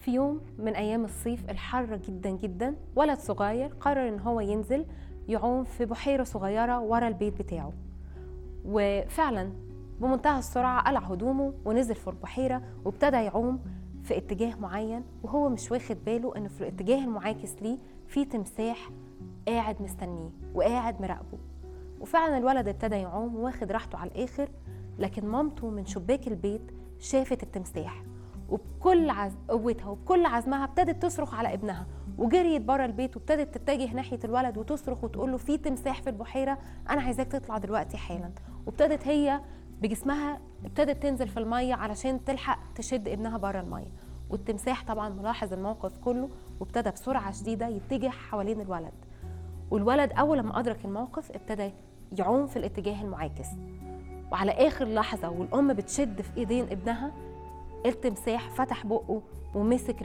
في يوم من أيام الصيف الحر جدا جدا ولد صغير قرر إن هو ينزل يعوم في بحيرة صغيرة ورا البيت بتاعه وفعلا بمنتهى السرعة قلع هدومه ونزل في البحيرة وابتدى يعوم في اتجاه معين وهو مش واخد باله إن في الاتجاه المعاكس ليه في تمساح قاعد مستنيه وقاعد مراقبه وفعلا الولد ابتدى يعوم واخد راحته على الآخر لكن مامته من شباك البيت شافت التمساح وبكل عز... قوتها وبكل عزمها ابتدت تصرخ على ابنها وجريت بره البيت وابتدت تتجه ناحيه الولد وتصرخ وتقول له في تمساح في البحيره انا عايزاك تطلع دلوقتي حالا وابتدت هي بجسمها ابتدت تنزل في الميه علشان تلحق تشد ابنها بره الميه والتمساح طبعا ملاحظ الموقف كله وابتدى بسرعه شديده يتجه حوالين الولد والولد اول ما ادرك الموقف ابتدى يعوم في الاتجاه المعاكس وعلى اخر لحظه والام بتشد في ايدين ابنها التمساح فتح بقه ومسك